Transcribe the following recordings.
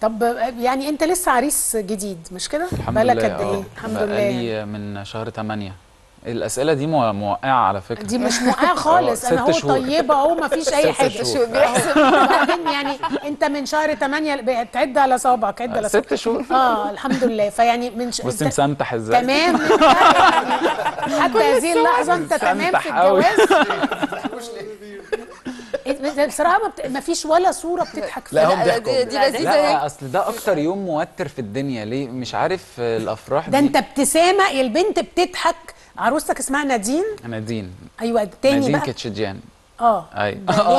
طب يعني انت لسه عريس جديد مش كده الحمد بالك لله قد ايه آه. الحمد لله بقالي من شهر 8 الاسئله دي مو- موقعه على فكره دي مش موقعه خالص آه، انا ست هو شهور. طيبه اهو ما فيش اي ست حاجه شهور. وبعدين يعني انت من شهر 8 تعد على صوابعك عد على ست شهور اه الحمد لله فيعني من ش... بصي أنت- مسنتح ازاي تمام انت يعني حتى هذه اللحظه انت تمام في مسنتح قوي. الجواز إيه، بصراحه ما, بت... ما فيش ولا صوره بتضحك لا فيها هم ضحكوا دي, دي لذيذه لا اهي اصل ده اكتر يوم موتر في الدنيا ليه مش عارف الافراح ده دي انت ابتسامه البنت بتضحك عروستك اسمها نادين نادين ايوه التاني نادين بقى كيتشجيان اه اي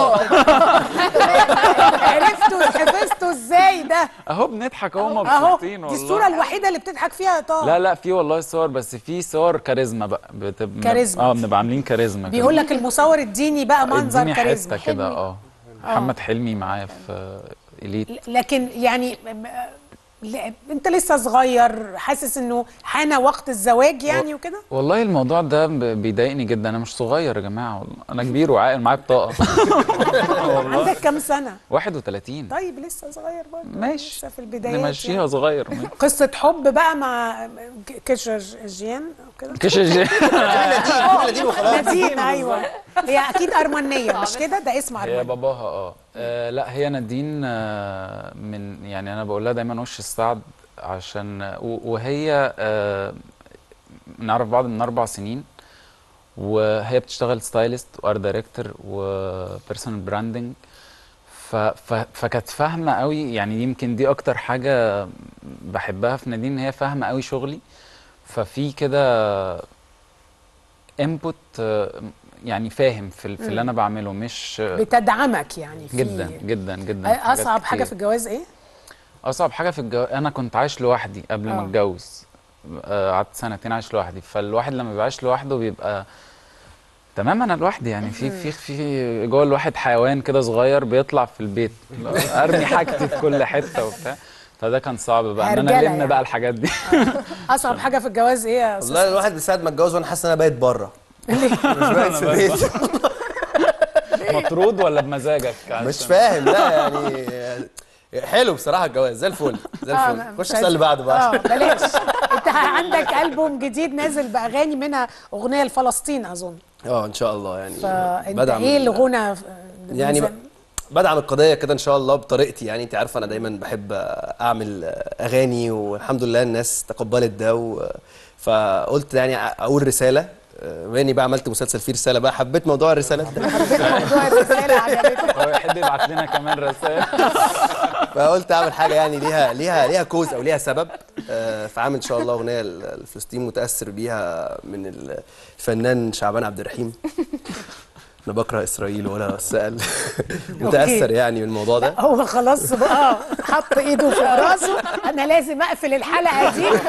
عرفتوا حفظتوا ازاي ده اهو بنضحك اهو اهو مبسوطين دي والله الصوره الوحيده اللي بتضحك فيها يا طه لا لا في والله صور بس في صور كاريزما بقى بتبقى كاريزما. اه بنبقى عاملين كاريزما كده. بيقول لك المصور اديني بقى منظر اديني كاريزما حته كده حلمي. اه محمد حلمي معايا في اليت لكن يعني م- ل- انت لسه صغير حاسس انه حان وقت الزواج يعني وكده والله الموضوع ده ب- بيضايقني جدا انا مش صغير يا جماعه والله انا كبير وعاقل معايا بطاقه والله عندك كام سنه 31 طيب لسه صغير برضه ماشي لسه في البدايات نمشيها يعني. صغير قصه حب بقى مع كشجيان او كده كش الجي- نادين وخلاص نادين ايوه هي اكيد ارمنيه مش كده ده اسم هي ارمني باباها اه آه، لا هي نادين آه، من يعني انا بقول لها دايما وش السعد عشان و- وهي آه، نعرف بعض من اربع سنين وهي بتشتغل ستايلست وار دايركتور وبيرسونال براندنج فكانت فاهمه قوي يعني يمكن دي اكتر حاجه بحبها في نادين ان هي فاهمه قوي شغلي ففي كده انبوت يعني فاهم في, ال- في اللي انا بعمله مش بتدعمك يعني في جدا جدا جدا في حاجات اصعب حاجه كتير. في الجواز ايه اصعب حاجه في الجواز انا كنت عايش لوحدي قبل آه. ما اتجوز آه، قعدت سنتين عايش لوحدي فالواحد لما بيعيش لوحده بيبقى تمام انا لوحدي يعني في في في جوه الواحد حيوان كده صغير بيطلع في البيت ارمي حاجتي في كل حته وبتاع فده كان صعب بقى ان انا هرجلة الم يعني. بقى الحاجات دي اصعب حاجه في الجواز ايه يا والله استاذ الواحد من ساعه ما اتجوز وانا حاسس ان انا بايت بره مش بايت في البيت مطرود ولا بمزاجك مش فاهم لا يعني حلو بصراحه الجواز زي الفل زي آه، الفل مش خش عايز- السؤال اللي بعده اه بقى بلاش انت عندك البوم جديد نازل باغاني منها اغنيه لفلسطين اظن اه ان شاء الله يعني فانت بدعم ايه ال- الغنى يعني ميزان- ب- بدعم القضيه كده ان شاء الله بطريقتي يعني انت عارفه انا دايما بحب اعمل اغاني والحمد لله الناس تقبلت ده و... فقلت يعني اقول رساله بما اني بقى عملت مسلسل فيه رساله بقى حبيت موضوع الرسالات ده موضوع الرساله عجبتك هو يحب يبعت لنا كمان رسائل فقلت اعمل حاجه يعني ليها ليها ليها كوز او ليها سبب آه، فعامل ان شاء الله اغنيه ل- لفلسطين متاثر بيها من الفنان شعبان عبد الرحيم انا بكره اسرائيل ولا سأل متاثر يعني من الموضوع ده هو خلاص بقى حط ايده في راسه انا لازم اقفل الحلقه دي